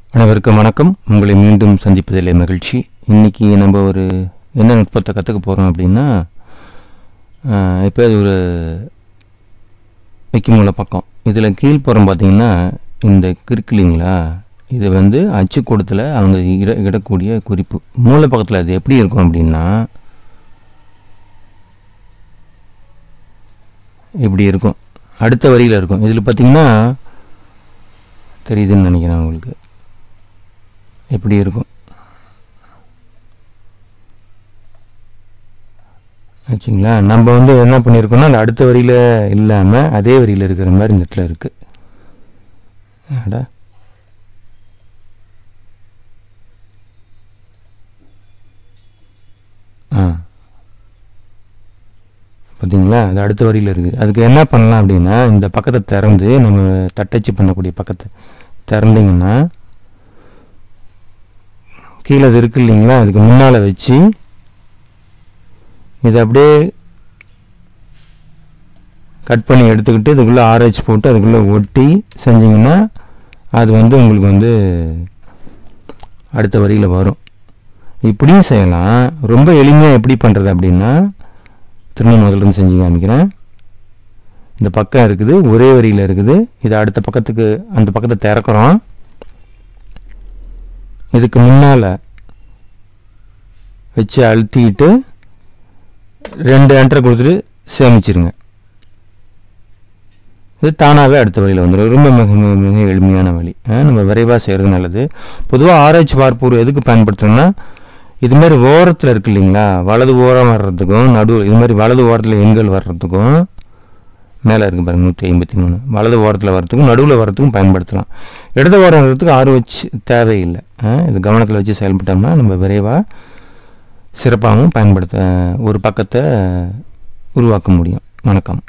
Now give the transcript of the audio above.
அனைவருக்கும் வணக்கம் உங்களை மீண்டும் சந்திப்பதில் மகிழ்ச்சி இன்றைக்கி நம்ம ஒரு என்ன நுட்பத்தை கற்றுக்க போகிறோம் அப்படின்னா இப்போ இது ஒரு வைக்குமுள்ள பக்கம் இதில் கீழ்ப்புறம் பார்த்தீங்கன்னா இந்த கிறுக்கு இல்லைங்களா இது வந்து அச்சுக்கூடத்தில் அவங்க இட இடக்கூடிய குறிப்பு மூல பக்கத்தில் அது எப்படி இருக்கும் அப்படின்னா இப்படி இருக்கும் அடுத்த வரியில் இருக்கும் இதில் பார்த்தீங்கன்னா தெரியுதுன்னு நினைக்கிறேன் உங்களுக்கு எப்படி இருக்கும் ஆச்சுங்களா நம்ம வந்து என்ன பண்ணியிருக்கோம்னா அந்த அடுத்த வரியில் இல்லாமல் அதே வரியில் இருக்கிற மாதிரி இந்த இடத்துல இருக்குது அடா ஆ பார்த்தீங்களா அது அடுத்த வரியில் இருக்குது அதுக்கு என்ன பண்ணலாம் அப்படின்னா இந்த பக்கத்தை திறந்து நம்ம தட்டச்சு பண்ணக்கூடிய பக்கத்தை திறந்தீங்கன்னா கீழே அது இருக்கு இல்லைங்களா அதுக்கு முன்னால் வச்சு இதை அப்படியே கட் பண்ணி எடுத்துக்கிட்டு இதுக்குள்ளே ஆராய்ச்சி போட்டு அதுக்குள்ளே ஒட்டி செஞ்சிங்கன்னா அது வந்து உங்களுக்கு வந்து அடுத்த வரியில் வரும் இப்படியும் செய்யலாம் ரொம்ப எளிமையாக எப்படி பண்ணுறது அப்படின்னா திரும்ப முதல்ல இருந்து செஞ்சு காமிக்கிறேன் இந்த பக்கம் இருக்குது ஒரே வரியில் இருக்குது இது அடுத்த பக்கத்துக்கு அந்த பக்கத்தை திறக்கிறோம் இதுக்கு முன்னால் வச்சு அழுத்திக்கிட்டு ரெண்டு என்ட்ரை கொடுத்துட்டு சேமிச்சிருங்க இது தானாகவே அடுத்த வழியில் வந்துடும் ரொம்ப மிக மிக மிக எளிமையான வழி ஆ, நம்ம விரைவாக செய்கிறது நல்லது பொதுவாக ஆராய்ச்சி பார்ப்போர் எதுக்கு பயன்படுத்துறோம்னா இது மாதிரி ஓரத்தில் இருக்கு இல்லைங்களா வலது ஓரம் வர்றதுக்கும் நடு இது மாதிரி வலது ஓரத்தில் எண்கள் வர்றதுக்கும் மேலே இருக்கு பாருங்க நூற்றி ஐம்பத்தி மூணு வலது ஓரத்தில் வர்றதுக்கும் நடுவில் வர்றதுக்கும் பயன்படுத்தலாம் இடது ஓரம் வர்றதுக்கு ஆறு வச்சு தேவையில்லை ஆ, இது கவனத்தில் வச்சு செயல்பட்டோம்னா நம்ம விரைவாக சிறப்பாகவும் பயன்படுத்த ஒரு பக்கத்தை உருவாக்க முடியும் வணக்கம்